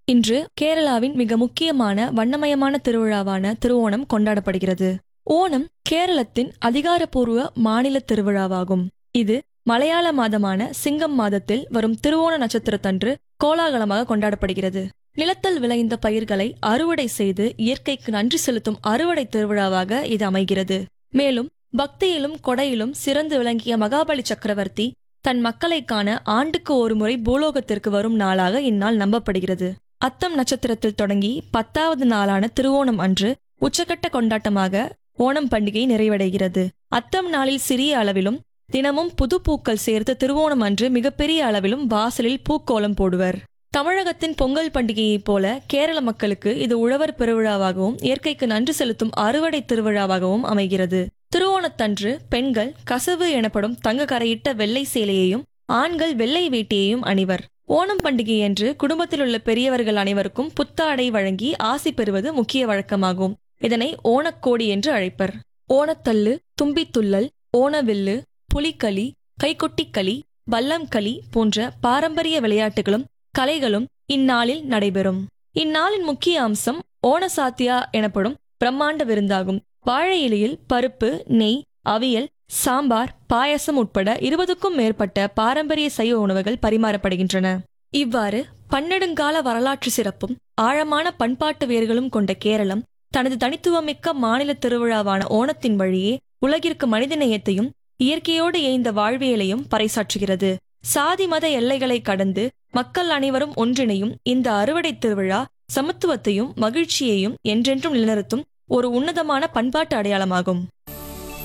இன்று கேரளாவின் மிக முக்கியமான வண்ணமயமான திருவிழாவான திருவோணம் கொண்டாடப்படுகிறது ஓணம் கேரளத்தின் அதிகாரப்பூர்வ மாநில திருவிழாவாகும் இது மலையாள மாதமான சிங்கம் மாதத்தில் வரும் திருவோண நட்சத்திரத்தன்று கோலாகலமாக கொண்டாடப்படுகிறது நிலத்தில் விளைந்த பயிர்களை அறுவடை செய்து இயற்கைக்கு நன்றி செலுத்தும் அறுவடை திருவிழாவாக இது அமைகிறது மேலும் பக்தியிலும் கொடையிலும் சிறந்து விளங்கிய மகாபலி சக்கரவர்த்தி தன் மக்களை காண ஆண்டுக்கு ஒருமுறை பூலோகத்திற்கு வரும் நாளாக இந்நாள் நம்பப்படுகிறது அத்தம் நட்சத்திரத்தில் தொடங்கி பத்தாவது நாளான திருவோணம் அன்று உச்சக்கட்ட கொண்டாட்டமாக ஓணம் பண்டிகை நிறைவடைகிறது அத்தம் நாளில் சிறிய அளவிலும் தினமும் புது பூக்கள் சேர்த்து திருவோணம் அன்று மிகப்பெரிய அளவிலும் வாசலில் பூக்கோலம் போடுவர் தமிழகத்தின் பொங்கல் பண்டிகையைப் போல கேரள மக்களுக்கு இது உழவர் பெருவிழாவாகவும் இயற்கைக்கு நன்றி செலுத்தும் அறுவடை திருவிழாவாகவும் அமைகிறது திருவோணத்தன்று பெண்கள் கசவு எனப்படும் தங்க கரையிட்ட வெள்ளை சேலையையும் ஆண்கள் வெள்ளை வேட்டியையும் அணிவர் ஓணம் பண்டிகையன்று குடும்பத்தில் உள்ள பெரியவர்கள் அனைவருக்கும் புத்தாடை வழங்கி ஆசி பெறுவது முக்கிய வழக்கமாகும் இதனை ஓணக்கோடி என்று அழைப்பர் ஓணத்தள்ளு தும்பித்துள்ளல் ஓணவில்லு புலிக்களி கைகொட்டிக்களி வல்லம்களி போன்ற பாரம்பரிய விளையாட்டுகளும் கலைகளும் இந்நாளில் நடைபெறும் இந்நாளின் முக்கிய அம்சம் ஓணசாத்தியா எனப்படும் பிரம்மாண்ட விருந்தாகும் வாழை இலையில் பருப்பு நெய் அவியல் சாம்பார் பாயசம் உட்பட இருபதுக்கும் மேற்பட்ட பாரம்பரிய சைவ உணவுகள் பரிமாறப்படுகின்றன இவ்வாறு பன்னெடுங்கால வரலாற்று சிறப்பும் ஆழமான பண்பாட்டு வேர்களும் கொண்ட கேரளம் தனது தனித்துவமிக்க மாநில திருவிழாவான ஓணத்தின் வழியே உலகிற்கு மனிதநேயத்தையும் இயற்கையோடு இயைந்த வாழ்வியலையும் பறைசாற்றுகிறது சாதி மத எல்லைகளை கடந்து மக்கள் அனைவரும் ஒன்றிணையும் இந்த அறுவடை திருவிழா சமத்துவத்தையும் மகிழ்ச்சியையும் என்றென்றும் நிலைநிறுத்தும் ஒரு உன்னதமான பண்பாட்டு அடையாளமாகும்